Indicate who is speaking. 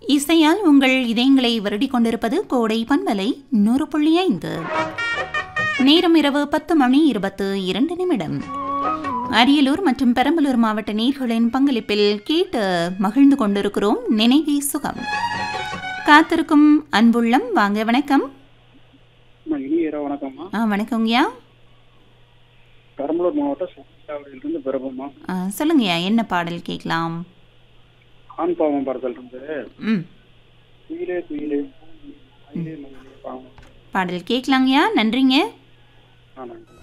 Speaker 1: இசையால் உங்கள் இதயங்களை வருடிக் கொண்டிருப்பது கோடை பண்பலை நூறு புள்ளி ஐந்து நேரம் இரவு பத்து மணி இருபத்து இரண்டு நிமிடம் அரியலூர் மற்றும் பெரம்பலூர் மாவட்ட நீர்களின் பங்களிப்பில் கேட்டு மகிழ்ந்து கொண்டிருக்கிறோம் நினைவே சுகம் காத்திருக்கும் அன்புள்ளம் வாங்க வணக்கம்
Speaker 2: அம்மா, இனிய இரவு வணக்கம்மா
Speaker 1: ஆ வணக்கங்கய்யா
Speaker 2: பெரம்பலூர் மாவட்டம் சுற்றுலாவிலிருந்து பிறப்புமா
Speaker 1: ஆ, சொல்லுங்கய்யா என்ன பாடல் கேட்கலாம்
Speaker 2: ஆண் பாவம் படத்தில் இருந்து
Speaker 1: ம்
Speaker 2: குயிலே குயிலே மயிலே மயிலே பாவம்
Speaker 1: பாடல் கேட்கலாங்கய்யா நன்றிங்க
Speaker 2: ஆ நன்றி